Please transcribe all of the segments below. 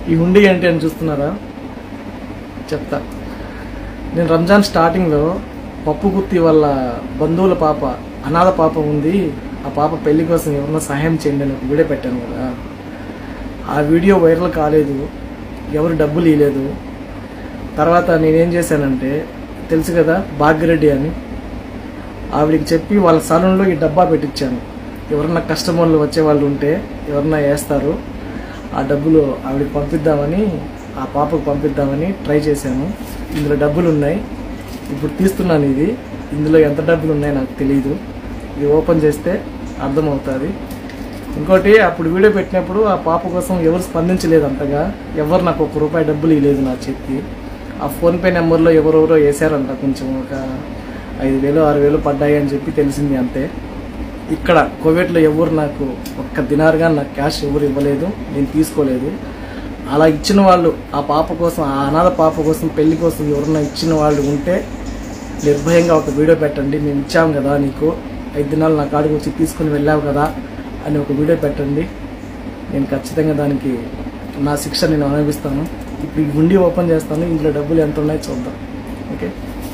ఈ హుండీ ఏంటి అని చూస్తున్నారా చెప్తా నేను రంజాన్ స్టార్టింగ్లో పప్పు గుత్తి వాళ్ళ బంధువుల పాప అనాథ పాప ఉంది ఆ పాప పెళ్లి కోసం ఎవరన్నా సహాయం చేయండి అని ఒక వీడియో పెట్టాను కదా ఆ వీడియో వైరల్ కాలేదు ఎవరు డబ్బులు ఇవ్వలేదు తర్వాత నేనేం చేశానంటే తెలుసు కదా భాగ్యరెడ్డి అని ఆవిడకి చెప్పి వాళ్ళ సలూన్లో ఈ డబ్బా పెట్టించాను ఎవరన్నా కస్టమర్లు వచ్చే వాళ్ళు ఉంటే ఎవరన్నా వేస్తారు ఆ డబ్బులు ఆవిడకి పంపిద్దామని ఆ పాపకు పంపిద్దామని ట్రై చేశాను ఇందులో డబ్బులు ఉన్నాయి ఇప్పుడు తీస్తున్నాను ఇది ఇందులో ఎంత డబ్బులు ఉన్నాయో నాకు తెలియదు ఇది ఓపెన్ చేస్తే అర్థమవుతుంది ఇంకోటి అప్పుడు వీడియో పెట్టినప్పుడు ఆ పాప కోసం ఎవరు స్పందించలేదు అంతగా ఎవరు నాకు ఒక రూపాయి డబ్బులు ఇవ్వలేదు నా చేతికి ఆ ఫోన్పే నెంబర్లో ఎవరెవరో వేసారంట కొంచెం ఒక ఐదు వేలు ఆరు వేలు పడ్డాయి అని చెప్పి తెలిసింది అంతే ఇక్కడ కోవిడ్లో ఎవరు నాకు ఒక్క దినారుగా నాకు క్యాష్ ఎవరు ఇవ్వలేదు నేను తీసుకోలేదు అలా ఇచ్చిన వాళ్ళు ఆ పాప కోసం ఆ అనాథ పాప కోసం పెళ్లి కోసం ఎవరన్నా ఇచ్చిన వాళ్ళు ఉంటే నిర్భయంగా ఒక వీడియో పెట్టండి మేము ఇచ్చాం కదా నీకు ఐదు దినాలు నా కాడికి వచ్చి తీసుకుని వెళ్ళావు కదా అని ఒక వీడియో పెట్టండి నేను ఖచ్చితంగా దానికి నా శిక్ష నేను అనుభవిస్తాను ఇప్పుడు ఈ గుండి ఓపెన్ చేస్తాను ఇందులో డబ్బులు ఎంత ఉన్నాయో చూద్దాం ఓకే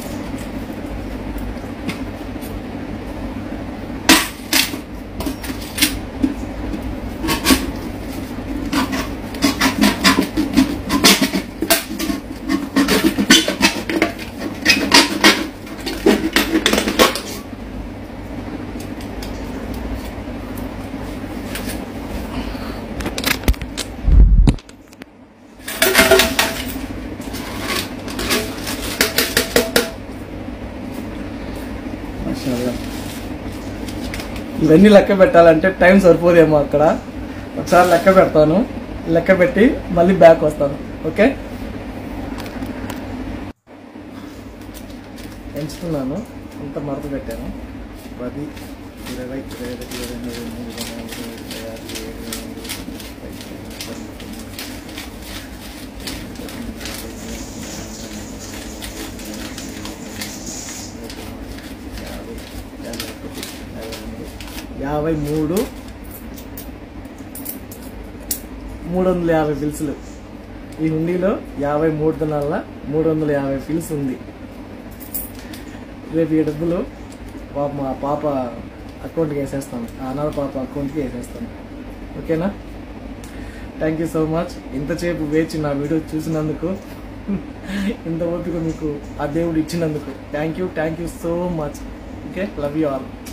మాషాల్లా. ఇవన్నీ లెక్క పెట్టాలంటే టైం సరిపోదేమో అక్కడ ఒకసారి లెక్క పెడతాను లెక్క పెట్టి మళ్ళీ బ్యాక్ వస్తాను ఓకే ఎంచుకున్నాను అంత మరత పెట్టాను పది ఇరవై ఇరవై ఒకటి ఇరవై రెండు ఇరవై మూడు ఇరవై నాలుగు ఇరవై ఐదు ఇరవై ఆరు ఇరవై ఏడు ఇరవై ఎనిమిది ఇరవై యాభై మూడు మూడు వందల యాభై పిల్సులు ఈ హుండీలో యాభై మూడు దినాల మూడు వందల యాభై పిల్స్ ఉంది రేపు ఈ డబ్బులు పాప మా పాప అకౌంట్కి వేసేస్తాను ఆ అనాథ పాప అకౌంట్కి వేసేస్తాను ఓకేనా థ్యాంక్ యూ సో మచ్ ఇంతసేపు వేచి నా వీడియో చూసినందుకు ఇంత ఓపిక మీకు ఆ దేవుడు ఇచ్చినందుకు thank you thank you so much okay love you all